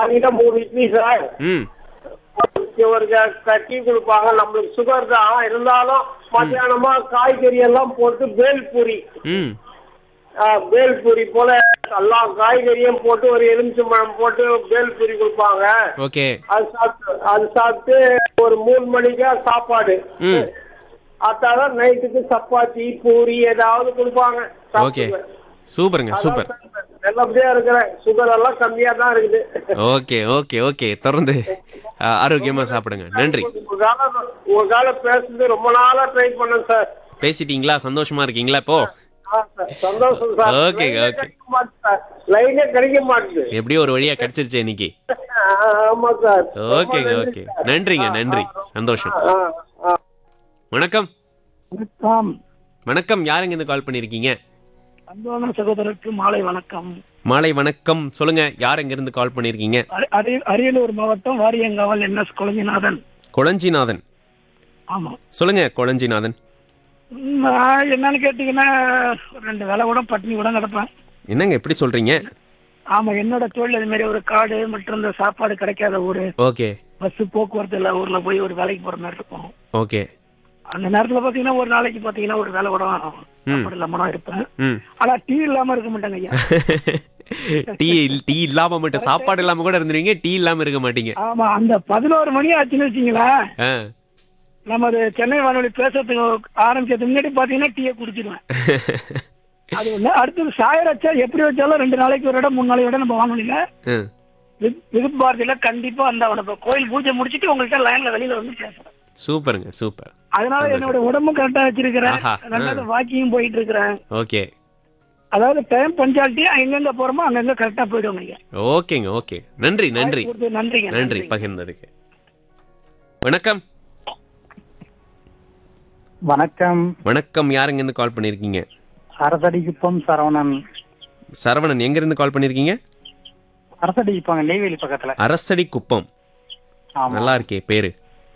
மார்னிங்ல மூணு இட்லி சார் ம் ஒரு க- க- டீ கொடுப்பாங்க நம்மளுக்கு சுகர் தான் இருந்தாலும் மத்தியானமா காய்கறி எல்லாம் போட்டு பேல் பூரி ம் ஆ, பேல் பூரி போல எல்லா காய்கறியும் போட்டு ஒரு எலுமிச்சம்பழம் போட்டு பேல் பூரி கொடுப்பாங்க ஓகே அது சாப்பிட்டு அது சாப்பிட்டு ஒரு மூணு மணிக்கா சாப்பாடு ம் அதான் நைட்டுக்கு சப்பாத்தி பூரி ஏதாவது கொடுப்பாங்க ஓகே சாப்பிடுவேன். சூப்பருங்க அதான் சூப்பர் சார், நல்லபடியா இருக்கிறேன் சுகர் எல்லாம் கம்மியா தான் இருக்குது ஓகே ஓகே ஓகே தொடர்ந்து ஆ, ஆரோக்கியமா சாப்பிடுங்க நன்றி உங்க கால உங்க கால பேசுறது ரொம்ப நாளா ட்ரை பண்ணேன் சார் பேசிட்டீங்களா சந்தோஷமா இருக்கீங்களா இப்போ ஆ, சார். சந்தோஷம் சார் Okay, லைனே okay. கிடைக்க மாட்டுது சார். லைனே கிடைக்க மாட்டுது எப்படியோ ஒரு வழியா கிடைச்சிருச்சு இன்னைக்கு ஆ, ஆமா சார் ஓகே ரொம்ப நன்றி ஓகே சார். நன்றிங்க ஆ, நன்றி ஆ, சந்தோஷம் ஆ, ஆ. வணக்கம் வணக்கம் வணக்கம் யாருங்க இருந்து கால் பண்ணிருக்கீங்க அன்பான சகோதரருக்கு மாலை வணக்கம் மாலை வணக்கம் சொல்லுங்க யார் எங்க இருந்து கால் பண்ணிருக்கீங்க அரி- அரி- அரியலூர் மாவட்டம் வாரியங்காவல் என் எஸ் குழஞ்சிநாதன் கொளஞ்சிநாதன் ஆமா சொல்லுங்க கொளஞ்சிநாதன் ம், நான் என்னன்னு கேட்டீங்கன்னா ஒரு ரெண்டு வேலை கூட பட்டினி கூட கிடப்பேன் என்னங்க எப்படி சொல்றீங்க ஆமா என்னோட தொழில் அது மாதிரி ஒரு காடு மற்றும் இந்த சாப்பாடு கிடைக்காத ஊரு ஓகே பஸ் போக்குவரத்து இல்ல ஊர்ல போய் ஒரு வேலைக்கு போற மாதிரி இருக்கும் ஓகே அந்த நேரத்துல பாத்தீங்கன்னா ஒரு நாளைக்கு பாத்தீங்கன்னா ஒரு வேலை கூட சாப்பாடு இல்லாம தான் இருப்பேன் ம் ஆனா டீ இல்லாம இருக்க மாட்டாங்க ஐயா டீ டீ இல்லாம மட்டும் சாப்பாடு இல்லாம கூட இருந்துருவீங்க டீ இல்லாம இருக்க மாட்டீங்க ஆமா அந்த பதினோரு மணி ஆச்சுன்னு வச்சீங்களேன் ஆ. நம்ம அது சென்னை வானொலி பேசுறதுக்கு ஆரம்பிச்சதுக்கு முன்னாடி பாத்தீங்கன்னா டீயை குடிச்சிடுவேன் அது ஒண்ணு அடுத்தது சாயர் வச்சா எப்படி வச்சாலும் ரெண்டு நாளைக்கு ஒரு இடம் மூணு நாளைக்கு விட நம்ம வானொலியில ம். வித்- வித் பாரதியில கண்டிப்பா அந்த அவனை கோயில் பூஜை முடிச்சிட்டு உங்கள்கிட்ட லைன்ல வெளியில வந்து பேசுறேன் சூப்பருங்க சூப்பர் அதனால என்னோட உடம்பும் கரெக்டா வச்சிருக்கிறேன் ஆஹா. ரெண்டாவது வாக்கிங் போயிட்டு இருக்கிறேன் ஓகே அதாவது டைம் பஞ்சாலிட்டி எங்கெங்க போறோமோ அங்கங்க கரெக்டா போயிடுவோம் ஐயா ஓகேங்க ஓகே நன்றி நன்றி கொடுத்து நன்றிங்க நன்றி பகிர்ந்ததுக்கு வணக்கம் வணக்கம் வணக்கம் யாருங்க இருந்து கால் பண்ணிருக்கீங்க அரசடிக்குப்பம் சரவணன் சரவணன் எங்க இருந்து கால் பண்ணிருக்கீங்க அரசடிக்குப்பங்க நெய்வேலி பக்கத்துல அரசடி குப்பம் ஆமா நல்லா இருக்கே பேரு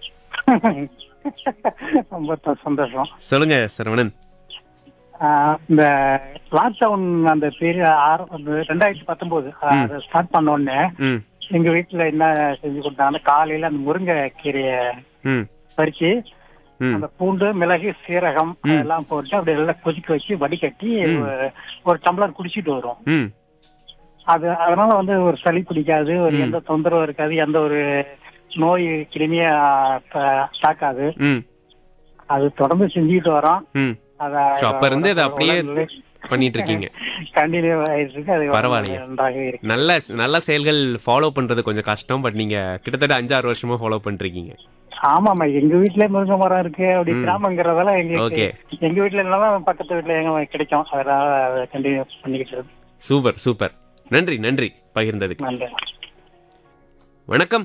ரொம்ப த- சந்தோஷம் சொல்லுங்க சரவணன் ஆஹ் இந்த லாக்டவுன் அந்த பேரு ஆறு அந்த ரெண்டாயிரத்தி பத்தொன்பது அதை ஸ்டார்ட் பண்ண உடனே ம் எங்க வீட்டுல என்ன செஞ்சு கொடுத்தாங்கன்னா காலையில அந்த முருங்கை கீரைய ம் பறிச்சு ம் அந்த பூண்டு மிளகு சீரகம் அதெல்லாம் போட்டு அப்படி எல்லாம் கொதிக்க வச்சு வடிகட்டி ஒரு- ஒரு டம்ளர் குடிச்சிட்டு வரும் ம் அது அதனால வந்து ஒரு சளி பிடிக்காது ஒரு எந்த தொந்தரவும் இருக்காது எந்த ஒரு நோய் கிருமிய தாக்காது ம் அது தொடர்ந்து செஞ்சுட்டு வரோம் ம் அத So, அப்ப இருந்து அதை அப்படியே பண்ணிட்டு இருக்கீங்க கண்டினியூ ஆயிட்டு இருக்கு அது பரவாயில்லையே. நன்றாக இருக்கு நல்ல நல்ல செயல்கள் ஃபாலோ பண்றது கொஞ்சம் கஷ்டம் பட் நீங்க கிட்டத்தட்ட அஞ்சாறு வருஷமா ஃபாலோ பண்ணிருக்கீங்க ஆமாமா எங்க வீட்ல முருங்கை மரம் இருக்கு அப்படி கிராமங்கிறதால எங்களுக்கு Okay. எங்க வீட்ல இருந்தாலும் பக்கத்து வீட்ல எங்க கிடைக்கும் அதனால அதை கண்டினியூ பண்ணிக்கிட்டு இருக்கு சூப்பர் சூப்பர் நன்றி நன்றி பகிர்ந்ததுக்கு நன்றி வணக்கம்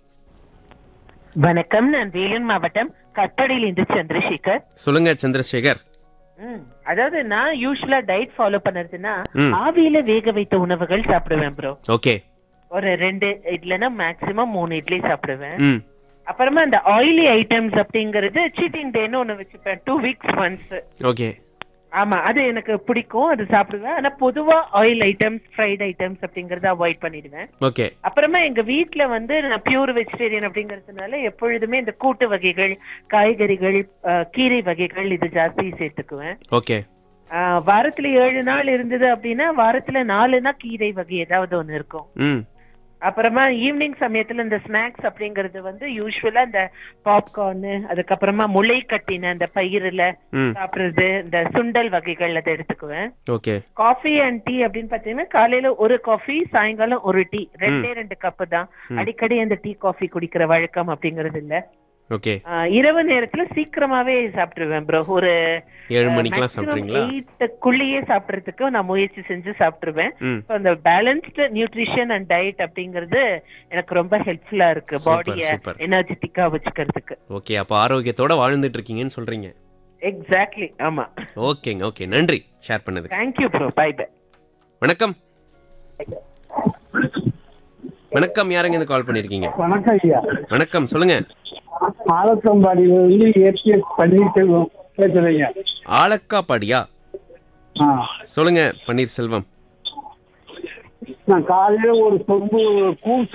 வணக்கம் நான் வேலூர் மாவட்டம் கட்டடையிலிருந்து சந்திரசேகர் சொல்லுங்க சந்திரசேகர் ம், அதாவது நான் யூஸ்வலா டயட் ஃபாலோ பண்ணுறதுன்னா ம். ஆவியில வேக வைத்த உணவுகள் சாப்பிடுவேன் ப்ரோ ஓகே ஒரு ரெண்டு இல்லைன்னா மேக்ஸிமம் மூணு இட்லி சாப்பிடுவேன் ம் அப்புறமா அந்த ஆயிலி ஐட்டம்ஸ் அப்படிங்கறது சீட்டிங் டேன்னு ஒண்ணு வச்சுப்பேன் டூ வீக்ஸ் ஒன்ஸ் ஓகே ஆமா அது எனக்கு பிடிக்கும் அது சாப்பிடுவேன் ஆனா பொதுவா ஆயில் ஐட்டம்ஸ் ஃப்ரைட் ஐட்டம்ஸ் அப்படிங்கறத அவாய்ட் பண்ணிடுவேன் ஓகே அப்புறமா எங்க வீட்ல வந்து நான் பியூர் வெஜிடேரியன் அப்படிங்கறதுனால எப்பொழுதுமே இந்த கூட்டு வகைகள் காய்கறிகள் அஹ், கீரை வகைகள் இது ஜாஸ்தி சேர்த்துக்குவேன் ஓகே அஹ், வாரத்துல ஏழு நாள் இருந்தது அப்படின்னா வாரத்துல நாலுனா கீரை வகை ஏதாவது ஒண்ணு இருக்கும் ம் அப்புறமா ஈவினிங் சமயத்துல இந்த ஸ்நாக்ஸ் அப்படிங்கறது வந்து யூஸ்வலா இந்த பாப்கார்னு அதுக்கப்புறமா முளை கட்டின அந்த பயிறுல ம் சாப்பிடுறது இந்த சுண்டல் வகைகள் அதை எடுத்துக்குவேன் ஓகே காஃபி அண்ட் டீ அப்படின்னு பாத்தீங்கன்னா காலையில ஒரு காஃபி சாயங்காலம் ஒரு டீ ரெண்டே ரெண்டு கப்பு தான் அடிக்கடி அந்த டீ காஃபி குடிக்கிற வழக்கம் அப்படிங்கறது இல்ல ஓகே ஆஹ் இரவு நேரத்துல சீக்கிரமாவே சாப்பிட்டுருவேன் ப்ரோ ஒரு ஏழு மணிக்கெல்லாம் சாப்பிட்றீங்களா எயிட்டுக்குள்ளேயே சாப்பிடுறதுக்கு நான் முயற்சி செஞ்சு சாப்பிட்டுருவேன் ம் So, அந்த பேலன்ஸ்டு நியூட்ரிஷன் அண்ட் டயட் அப்படிங்கிறது எனக்கு ரொம்ப ஹெல்ப்ஃபுல்லா இருக்கு Super, பாடிய super. எனர்ஜெட்டிக்கா வச்சுக்கிறதுக்கு ஓகே அப்போ ஆரோக்கியத்தோட வாழ்ந்துட்டு இருக்கீங்கன்னு சொல்றீங்க எக்ஸாக்ட்லி ஆமா ஓகேங்க ஓகே நன்றி ஷேர் பண்ணதுக்கு தேங்க்யூ ப்ரோ பை பை வணக்கம் வணக்கம் யாருங்க இந்த கால் பண்ணிருக்கீங்க வணக்கம் ஐயா வணக்கம் சொல்லுங்க ஆலத்தம்பாடியில இருந்து இயற்கை பன்னீர்செல்வம் பேசுறீங்க ஆலக்காப்பாடியா ஆ சொல்லுங்க பன்னீர்செல்வம் நான் காலையில ஒரு சொம்பு கூழ்